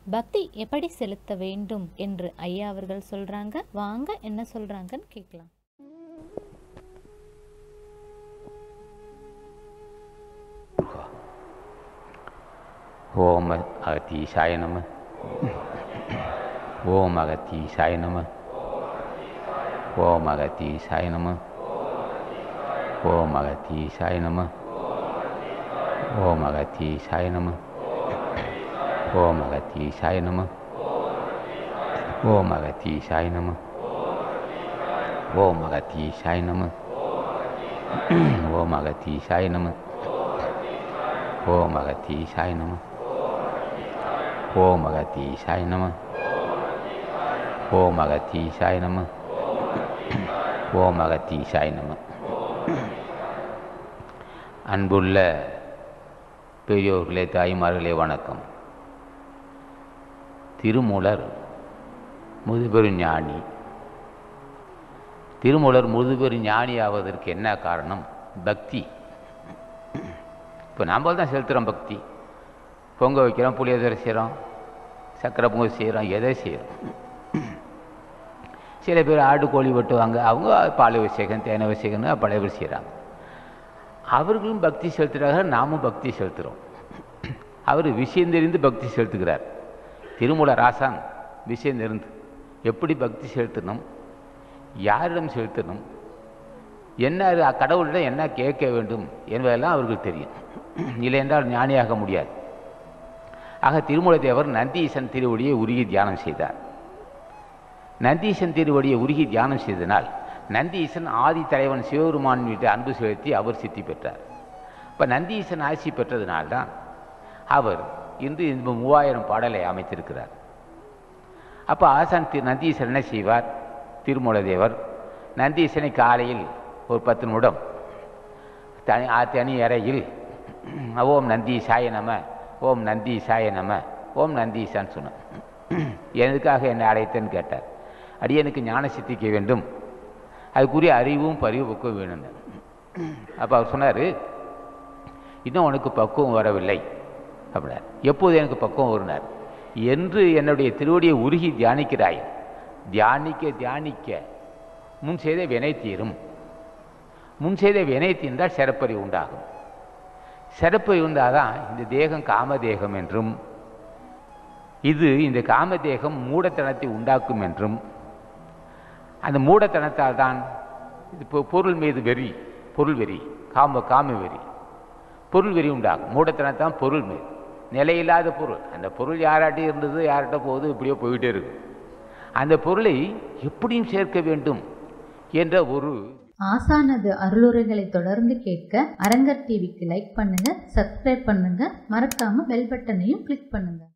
பக்தி எப்படி செலுத்த வேண்டும் என்று ஐயா அவர்கள் சொல்றாங்க வாங்க என்ன சொல்றாங்கன்னு கேட்கலாம் ஓம் அகத்தீசாய நம ஓம் அகத்தீசாய நம ஓம் அகத்தீசாய நம ஓம் அகத்தீசாய நம ஓம் அகத்தீசாய நம ஓம் அகத்தீசாய நம ஓம் அகத்தீசாய நம ஓம் அகத்தீசாய நம ஓம் அகத்தீசாய நம ஓம் அகத்தீசாய நம ஓம் அகத்தீசாய நம ஓம் அகத்தீசாய நம ஓம் அகத்தீசாய நம அன்புள்ள பெரியோர்களே தாய்மார்களே வணக்கம் திருமூலர் முதுபெரு ஞானி திருமூலர் முதுபெரு ஞானி ஆவதற்கு என்ன காரணம் பக்தி இப்போ நாம் தான் செலுத்துகிறோம் பக்தி பொங்க வைக்கிறோம் புளியோதரை செய்கிறோம் சக்கரை பொங்கல் செய்கிறோம் எதை செய்கிறோம் சில பேர் ஆடு கோழி வெட்டுவாங்க அவங்க பால் அபிஷேகம் தேனை அபிஷேகம்னு பழைய செய்கிறாங்க அவர்களும் பக்தி செலுத்துகிறாங்க நாமும் பக்தி செலுத்துகிறோம் அவர் விஷயம் தெரிந்து பக்தி செலுத்துகிறார் திருமூல ராசான் விஷயம் தெரிந்து எப்படி பக்தி செலுத்தணும் யாரிடம் செலுத்தணும் என்ன கடவுளிடம் என்ன கேட்க வேண்டும் என்பதெல்லாம் அவருக்கு தெரியும் இல்லை என்றால் ஞானியாக முடியாது ஆக திருமூல தேவர் நந்தீசன் திருவடியை உருகி தியானம் செய்தார் நந்தீசன் திருவடியை உருகி தியானம் செய்தனால் நந்தீசன் ஆதி தலைவன் சிவபெருமான் வீட்டு அன்பு செலுத்தி அவர் சித்தி பெற்றார் இப்போ நந்தீசன் ஆட்சி பெற்றதுனால்தான் அவர் இன்று இந்த மூவாயிரம் பாடலை அமைத்திருக்கிறார் அப்போ ஆசான் திரு நந்தீசன் என்ன செய்வார் திருமூல தேவர் நந்தீசனை காலையில் ஒரு பத்து நிமிடம் தனி தனி அறையில் ஓம் நந்தி சாய நம ஓம் நந்தி சாய நம ஓம் நந்தீசான்னு சொன்னார் எதுக்காக என்னை அழைத்தேன்னு கேட்டார் அடியனுக்கு ஞான சித்திக்க வேண்டும் அதுக்குரிய அறிவும் பரிவுக்கும் வேணும்னு அப்போ அவர் சொன்னார் இன்னும் உனக்கு பக்குவம் வரவில்லை அப்படின்னார் எப்போது எனக்கு பக்குவம் வருனார் என்று என்னுடைய திருவடியை உருகி தியானிக்கிறாய் தியானிக்க தியானிக்க முன் செய்த வினை தீரும் முன் செய்த வினை தீர்ந்தால் சிறப்பறி உண்டாகும் சிறப்பறி உண்டாதான் இந்த தேகம் காமதேகம் என்றும் இது இந்த காமதேகம் மூடத்தனத்தை உண்டாக்கும் என்றும் அந்த மூடத்தனத்தால் தான் இது பொருள் மீது வெறி பொருள் வெறி காம காம வெறி பொருள் வெறி உண்டாகும் மூடத்தனத்தான் பொருள் மீது நிலையில்லாத பொருள் அந்த பொருள் யாராட்டி இருந்தது யார்கிட்ட போகுது இப்படியோ போயிட்டே இருக்கு அந்த பொருளை எப்படியும் சேர்க்க வேண்டும் என்ற ஒரு ஆசானது அருளுரைகளை தொடர்ந்து கேட்க அரங்கர் டிவிக்கு லைக் பண்ணுங்க சப்ஸ்கிரைப் பண்ணுங்க மறக்காம பெல் பட்டனையும் கிளிக் பண்ணுங்க